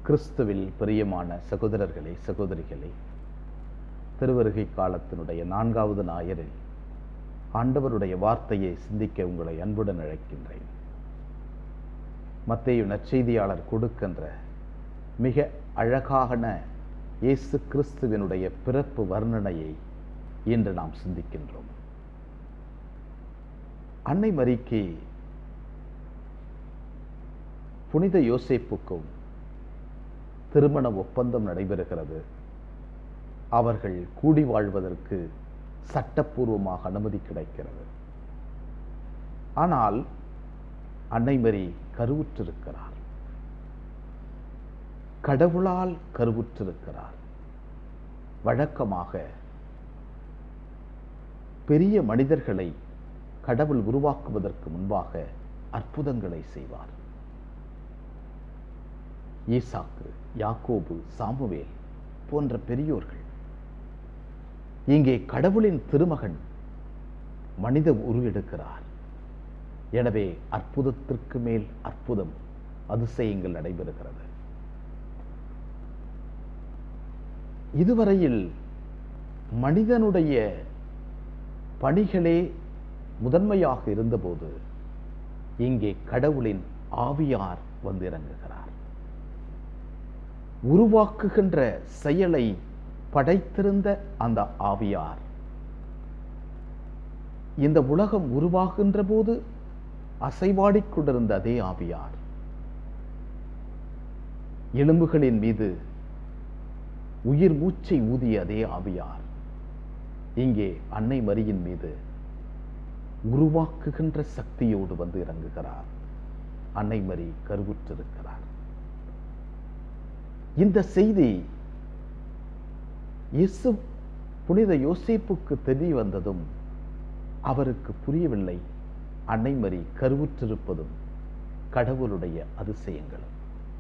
கிறிஸ்துவில் பிரியமான சகோதரர்களே சகோதரிகளே திருவருகை காலத்தினுடைய நான்காவது ஞாயிறில் ஆண்டவருடைய வார்த்தையை சிந்திக்க உங்களை அன்புடன் அழைக்கின்றேன் மத்தேயு நற்செய்தியாளர் கொடுக்கின்ற மிக அழகான இயேசு கிறிஸ்துவினுடைய பிறப்பு வர்ணனையை இன்று நாம் சிந்திக்கின்றோம் அன்னை மரிக்கு புனித யோசேப்புக்கும் திருமண ஒப்பந்தம் நடைபெறுகிறது அவர்கள் கூடி வாழ்வதற்கு சட்டப்பூர்வமாக அனுமதி கிடைக்கிறது ஆனால் அன்னை மரி கருவுற்றிருக்கிறார் கடவுளால் கருவுற்றிருக்கிறார் வழக்கமாக பெரிய மனிதர்களை கடவுள் உருவாக்குவதற்கு முன்பாக அற்புதங்களை செய்வார் ஈசாக்கு யாக்கோபு சாமுவேல் போன்ற பெரியோர்கள் இங்கே கடவுளின் திருமகன் மனித உருவெடுக்கிறார் எனவே அற்புதத்திற்கு மேல் அற்புதம் அதிசயங்கள் நடைபெறுகிறது இதுவரையில் மனிதனுடைய பணிகளே முதன்மையாக இருந்தபோது இங்கே கடவுளின் ஆவியார் வந்து இறங்குகிறார் உருவாக்குகின்ற செயலை படைத்திருந்த அந்த ஆவியார் இந்த உலகம் உருவாகின்ற போது அசைவாடிக் கொண்டிருந்த அதே ஆவியார் எலும்புகளின் மீது உயிர் மூச்சை ஊதிய அதே ஆவியார் இங்கே அன்னை மரியின் மீது உருவாக்குகின்ற சக்தியோடு வந்து இறங்குகிறார் அன்னை மரி கருவுற்றிருக்கிறார் இந்த செய்தி இயேசு புனித யோசேப்புக்கு தெரிய வந்ததும் அவருக்கு புரியவில்லை அன்னை மரி கருவுற்றிருப்பதும் கடவுளுடைய அதிசயங்களும்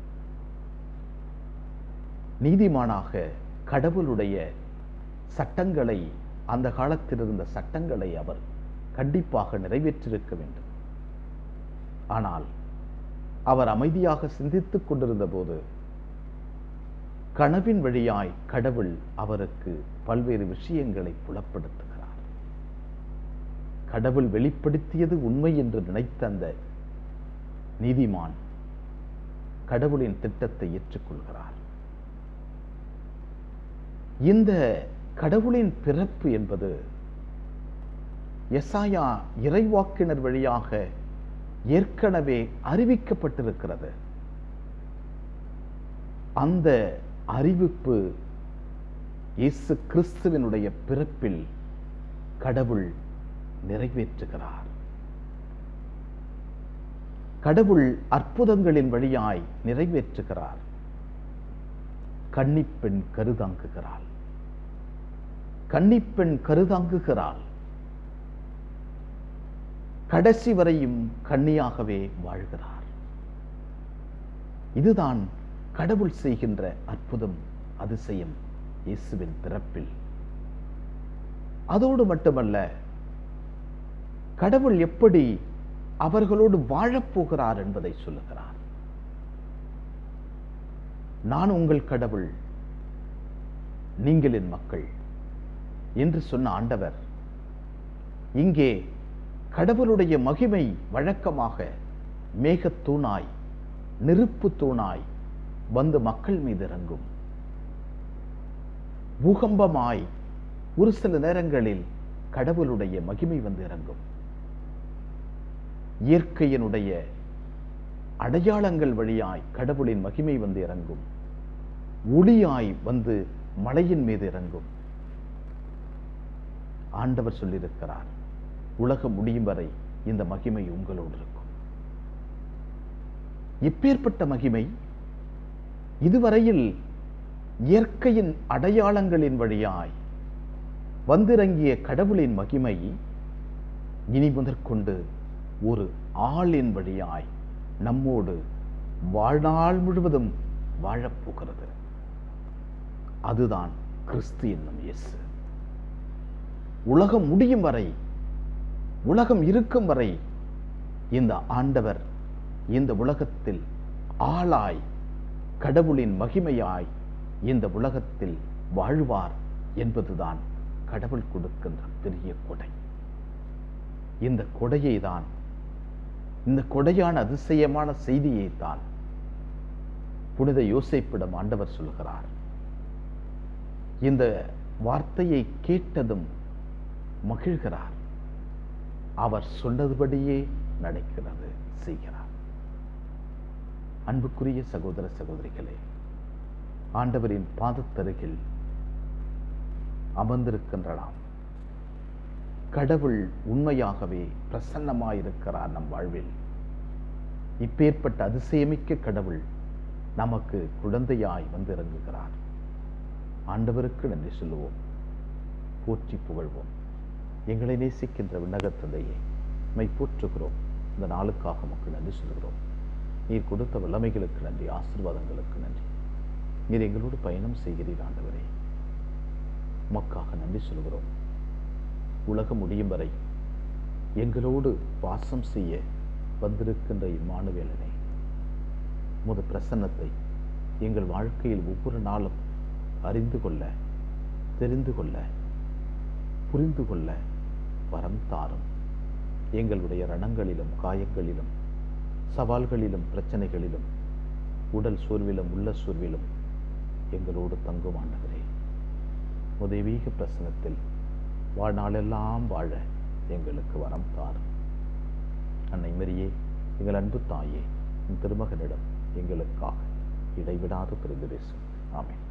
நீதிமானாக கடவுளுடைய சட்டங்களை அந்த காலத்தில் இருந்த சட்டங்களை அவர் கண்டிப்பாக நிறைவேற்றிருக்க வேண்டும் ஆனால் அவர் அமைதியாக சிந்தித்துக் கொண்டிருந்த போது கனவின் வழியாய் கடவுள் அவருக்கு பல்வேறு விஷயங்களை புலப்படுத்துகிறார் கடவுள் வெளிப்படுத்தியது உண்மை என்று நினைத்த அந்த நீதிமான் கடவுளின் திட்டத்தை ஏற்றுக்கொள்கிறார் இந்த கடவுளின் பிறப்பு என்பது எசாயா இறைவாக்கினர் வழியாக ஏற்கனவே அறிவிக்கப்பட்டிருக்கிறது அந்த அறிவிப்பு இயேசு கிறிஸ்துவனுடைய பிறப்பில் கடவுள் நிறைவேற்றுகிறார் கடவுள் அற்புதங்களின் வழியாய் நிறைவேற்றுகிறார் கன்னிப்பெண் கருதாங்குகிறாள் கன்னிப்பெண் கருதாங்குகிறாள் கடைசி வரையும் கன்னியாகவே வாழ்கிறார் இதுதான் கடவுள் செய்கின்ற அற்புதம் அதிசயம் இயேசுவின் பிறப்பில் அதோடு மட்டுமல்ல கடவுள் எப்படி அவர்களோடு வாழப்போகிறார் என்பதை சொல்லுகிறார் நான் உங்கள் கடவுள் நீங்கள் என் மக்கள் என்று சொன்ன ஆண்டவர் இங்கே கடவுளுடைய மகிமை வழக்கமாக மேகத்தூணாய் நெருப்பு தூணாய் வந்து மக்கள் மீது இறங்கும் பூகம்பமாய் ஒரு சில நேரங்களில் கடவுளுடைய மகிமை வந்து இறங்கும் இயற்கையினுடைய அடையாளங்கள் வழியாய் கடவுளின் மகிமை வந்து இறங்கும் ஒளியாய் வந்து மலையின் மீது இறங்கும் ஆண்டவர் சொல்லியிருக்கிறார் உலகம் முடியும் வரை இந்த மகிமை உங்களோடு இருக்கும் இப்பேற்பட்ட மகிமை இதுவரையில் இயற்கையின் அடையாளங்களின் வழியாய் வந்திறங்கிய கடவுளின் மகிமை இனி முதற்கொண்டு ஒரு ஆளின் வழியாய் நம்மோடு வாழ்நாள் முழுவதும் வாழப்போகிறது அதுதான் கிறிஸ்து என்னும் இயேசு உலகம் முடியும் வரை உலகம் இருக்கும் வரை இந்த ஆண்டவர் இந்த உலகத்தில் ஆளாய் கடவுளின் மகிமையாய் இந்த உலகத்தில் வாழ்வார் என்பதுதான் கடவுள் கொடுக்கின்ற பெரிய கொடை இந்த கொடையை தான் இந்த கொடையான அதிசயமான செய்தியை தான் புனித யோசேப்பிடம் ஆண்டவர் சொல்கிறார் இந்த வார்த்தையை கேட்டதும் மகிழ்கிறார் அவர் சொன்னதுபடியே நடக்கிறது செய்கிறார் அன்புக்குரிய சகோதர சகோதரிகளே ஆண்டவரின் பாதத்தருகில் அமர்ந்திருக்கின்றலாம் கடவுள் உண்மையாகவே பிரசன்னமாயிருக்கிறார் நம் வாழ்வில் இப்பேற்பட்ட அதிசயமிக்க கடவுள் நமக்கு குழந்தையாய் வந்து இறங்குகிறார் ஆண்டவருக்கு நன்றி சொல்லுவோம் போற்றி புகழ்வோம் எங்களை நேசிக்கின்ற விண்ணகத் தந்தையே மை போற்றுகிறோம் இந்த நாளுக்காக மக்கள் நன்றி சொல்கிறோம் நீர் கொடுத்த வல்லமைகளுக்கு நன்றி ஆசீர்வாதங்களுக்கு நன்றி நீர் எங்களோடு பயணம் செய்கிறீர் ஆண்டவரே உமக்காக நன்றி சொல்கிறோம் உலகம் முடியும் வரை எங்களோடு வாசம் செய்ய வந்திருக்கின்ற இம்மானுவேலனே உமது பிரசன்னத்தை எங்கள் வாழ்க்கையில் ஒவ்வொரு நாளும் அறிந்து கொள்ள தெரிந்து கொள்ள புரிந்து கொள்ள வரம் தாரும் எங்களுடைய ரணங்களிலும் காயங்களிலும் சவால்களிலும் பிரச்சனைகளிலும் உடல் சோர்விலும் உள்ள சோர்விலும் எங்களோடு தங்கும் ஆண்டவரே உதவீக பிரசனத்தில் வாழ்நாளெல்லாம் வாழ எங்களுக்கு வரம் தாரும் அன்னை மரியே எங்கள் அன்பு தாயே உன் திருமகனிடம் எங்களுக்காக இடைவிடாது பிரிந்து பேசும் ஆமென்